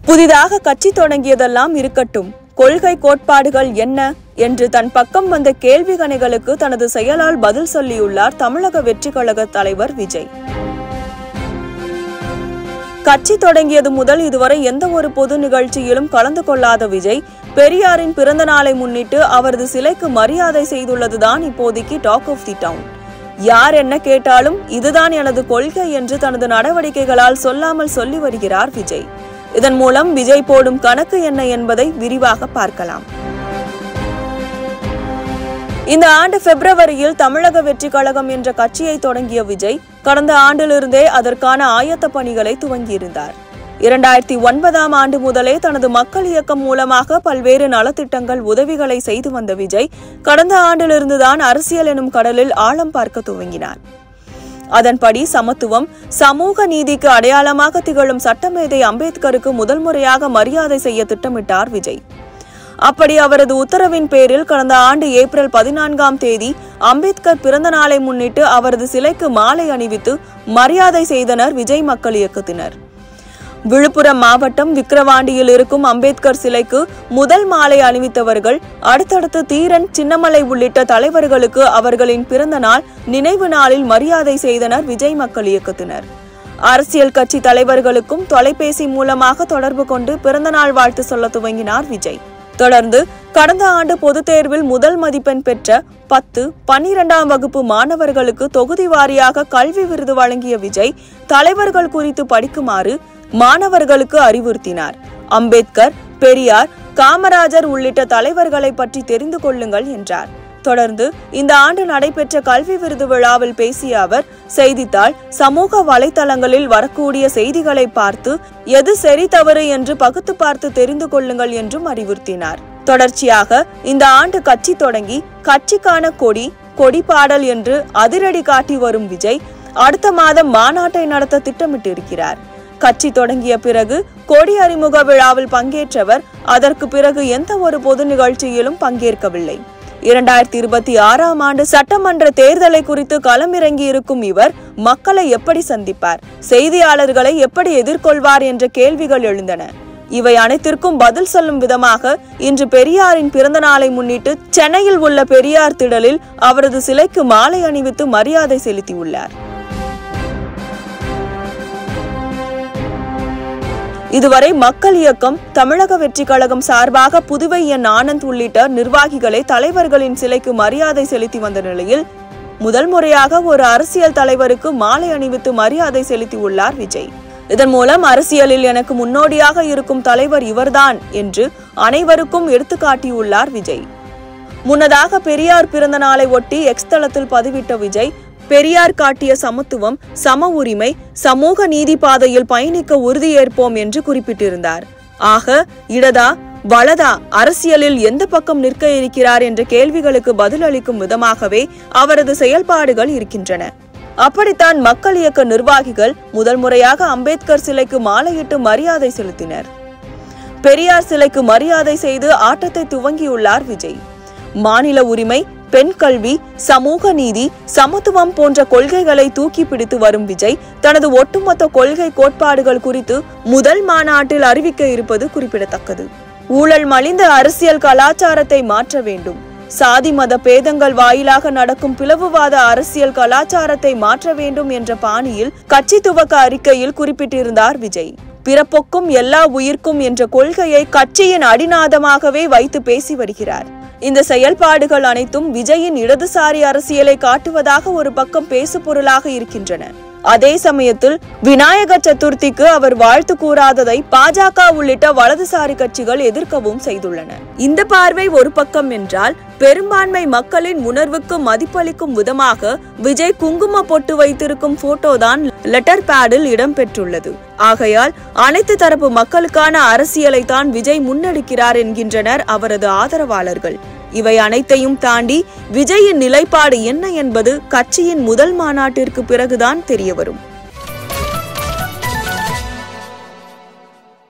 புதிதாக கட்சி தொடங்கியதெல்லாம் இருக்கட்டும் கொள்கை கோட்பாடுகள் என்ன என்று தன் பக்கம் வந்த கேள்வி கணைகளுக்கு தனது செயலால் பதில் சொல்லியுள்ளார் தமிழக வெற்றி கழக தலைவர் விஜய் கட்சி தொடங்கியது முதல் இதுவரை எந்த ஒரு பொது நிகழ்ச்சியிலும் கலந்து கொள்ளாத விஜய் பெரியாரின் பிறந்த நாளை முன்னிட்டு அவரது சிலைக்கு மரியாதை செய்துள்ளதுதான் இப்போதைக்கு டாக் ஆஃப் தி டவுன் யார் என்ன கேட்டாலும் இதுதான் எனது கொள்கை என்று தனது நடவடிக்கைகளால் சொல்லாமல் சொல்லி வருகிறார் விஜய் இதன் மூலம் விஜய் போடும் கணக்கு என்ன என்பதை விரிவாக பார்க்கலாம் இந்த ஆண்டு பிப்ரவரியில் தமிழக வெற்றி கழகம் என்ற கட்சியை தொடங்கிய விஜய் கடந்த ஆண்டிலிருந்தே அதற்கான ஆயத்த பணிகளை துவங்கியிருந்தார் இரண்டாயிரத்தி ஒன்பதாம் ஆண்டு முதலே தனது மக்கள் இயக்கம் மூலமாக பல்வேறு நலத்திட்டங்கள் உதவிகளை செய்து வந்த விஜய் கடந்த ஆண்டிலிருந்துதான் அரசியல் எனும் கடலில் ஆழம் பார்க்க துவங்கினார் அதன்படி சமத்துவம் சமூக நீதிக்கு அடையாளமாக திகழும் சட்டமேதை அம்பேத்கருக்கு முதல் முறையாக மரியாதை செய்ய திட்டமிட்டார் விஜய் அப்படி அவரது உத்தரவின் பேரில் கடந்த ஆண்டு ஏப்ரல் பதினான்காம் தேதி அம்பேத்கர் பிறந்த நாளை முன்னிட்டு அவரது சிலைக்கு மாலை அணிவித்து மரியாதை செய்தனர் விஜய் மக்கள் இயக்கத்தினர் விழுப்புரம் மாவட்டம் விக்கிரவாண்டியில் இருக்கும் அம்பேத்கர் சிலைக்கு முதல் மாலை அணிவித்தவர்கள் அடுத்தடுத்து தீரன் சின்னமலை உள்ளிட்ட தலைவர்களுக்கு அவர்களின் பிறந்த நாள் நினைவு நாளில் மரியாதை செய்தனர் விஜய் மக்கள் இயக்கத்தினர் அரசியல் கட்சி தலைவர்களுக்கும் தொலைபேசி மூலமாக தொடர்பு கொண்டு பிறந்தநாள் வாழ்த்து சொல்ல துவங்கினார் விஜய் தொடர்ந்து கடந்த ஆண்டு பொதுத் தேர்வில் முதல் மதிப்பெண் பெற்ற பத்து பன்னிரெண்டாம் வகுப்பு மாணவர்களுக்கு தொகுதி வாரியாக கல்வி விருது வழங்கிய விஜய் தலைவர்கள் குறித்து படிக்குமாறு மாணவர்களுக்கு அறிவுறுத்தினார் அம்பேத்கர் பெரியார் காமராஜர் உள்ளிட்ட தலைவர்களை பற்றி தெரிந்து கொள்ளுங்கள் என்றார் தொடர்ந்து இந்த ஆண்டு நடைபெற்ற கல்வி விருது விழாவில் பேசிய அவர் செய்தித்தாள் சமூக வலைதளங்களில் வரக்கூடிய செய்திகளை பார்த்து எது சரி தவறு என்று பகுத்து பார்த்து தெரிந்து கொள்ளுங்கள் என்றும் அறிவுறுத்தினார் தொடர்ச்சியாக இந்த ஆண்டு கட்சி தொடங்கி கட்சிக்கான கொடி கொடி பாடல் என்று அதிரடி காட்டி வரும் விஜய் அடுத்த மாதம் மாநாட்டை நடத்த திட்டமிட்டிருக்கிறார் கட்சி தொடங்கிய பிறகு கொடி அறிமுக விழாவில் பங்கேற்றவர் அதற்கு பிறகு எந்த ஒரு பொது நிகழ்ச்சியிலும் பங்கேற்கவில்லை இரண்டாயிரத்தி இருபத்தி ஆறாம் ஆண்டு சட்டமன்ற தேர்தலை குறித்து களமிறங்கி இருக்கும் இவர் மக்களை எப்படி சந்திப்பார் செய்தியாளர்களை எப்படி எதிர்கொள்வார் என்ற கேள்விகள் எழுந்தன இவை அனைத்திற்கும் பதில் சொல்லும் விதமாக இன்று பெரியாரின் பிறந்த நாளை முன்னிட்டு சென்னையில் உள்ள பெரியார் திடலில் அவரது சிலைக்கு மாலை அணிவித்து மரியாதை செலுத்தியுள்ளார் இதுவரை மக்கள் இயக்கம் தமிழக வெற்றி கழகம் சார்பாக புதுவை என் ஆனந்த் உள்ளிட்ட நிர்வாகிகளை தலைவர்களின் சிலைக்கு மரியாதை செலுத்தி வந்த நிலையில் முதல் முறையாக ஒரு அரசியல் தலைவருக்கு மாலை அணிவித்து மரியாதை செலுத்தியுள்ளார் விஜய் இதன் மூலம் அரசியலில் எனக்கு முன்னோடியாக இருக்கும் தலைவர் இவர்தான் என்று அனைவருக்கும் எடுத்துக்காட்டியுள்ளார் விஜய் முன்னதாக பெரியார் பிறந்த நாளை ஒட்டி எக்ஸ் தளத்தில் பதிவிட்ட விஜய் பெரியார் காட்டிய சமத்துவம் சம உரிமை சமூக நீதி பாதையில் பயணிக்க உறுதியேற்போம் என்று குறிப்பிட்டிருந்தார் ஆக இடதா வலதா அரசியலில் எந்த பக்கம் நிற்க இருக்கிறார் என்ற கேள்விகளுக்கு பதிலளிக்கும் விதமாகவே அவரது செயல்பாடுகள் இருக்கின்றன அப்படித்தான் மக்கள் இயக்க நிர்வாகிகள் முதல் முறையாக அம்பேத்கர் சிலைக்கு மாலையிட்டு மரியாதை செலுத்தினர் பெரியார் சிலைக்கு மரியாதை செய்து ஆட்டத்தை துவங்கியுள்ளார் விஜய் மாநில உரிமை பெண் கல்வி சமூக நீதி சமத்துவம் போன்ற கொள்கைகளை தூக்கி பிடித்து வரும் விஜய் தனது ஒட்டுமொத்த கொள்கை கோட்பாடுகள் குறித்து முதல் மாநாட்டில் அறிவிக்க இருப்பது குறிப்பிடத்தக்கது ஊழல் மலிந்த அரசியல் கலாச்சாரத்தை மாற்ற வேண்டும் சாதி மத பேதங்கள் வாயிலாக நடக்கும் பிளவுவாத அரசியல் கலாச்சாரத்தை மாற்ற வேண்டும் என்ற பாணியில் கட்சி துவக்க அறிக்கையில் குறிப்பிட்டிருந்தார் விஜய் பிறப்பொக்கும் எல்லா உயிர்க்கும் என்ற கொள்கையை கட்சியின் அடிநாதமாகவே வைத்து பேசி வருகிறார் இந்த செயல்பாடுகள் அனைத்தும் விஜயின் இடதுசாரி அரசியலை காட்டுவதாக ஒரு பக்கம் பேசு பொருளாக இருக்கின்றன அதே சமயத்தில் விநாயகர் சதுர்த்திக்கு அவர் வாழ்த்து கூறாததை பாஜக உள்ளிட்ட வலதுசாரி கட்சிகள் எதிர்க்கவும் செய்துள்ளன இந்த பார்வை ஒரு பக்கம் என்றால் பெரும்பான்மை மக்களின் உணர்வுக்கு மதிப்பளிக்கும் விதமாக விஜய் குங்கும பொட்டு வைத்திருக்கும் போட்டோதான் லெட்டர் பேடில் இடம்பெற்றுள்ளது ஆகையால் அனைத்து தரப்பு மக்களுக்கான அரசியலை தான் விஜய் முன்னெடுக்கிறார் என்கின்றனர் அவரது ஆதரவாளர்கள் இவை அனைத்தையும் தாண்டி விஜயின் நிலைப்பாடு என்ன என்பது கட்சியின் முதல் மாநாட்டிற்கு பிறகுதான் தெரியவரும்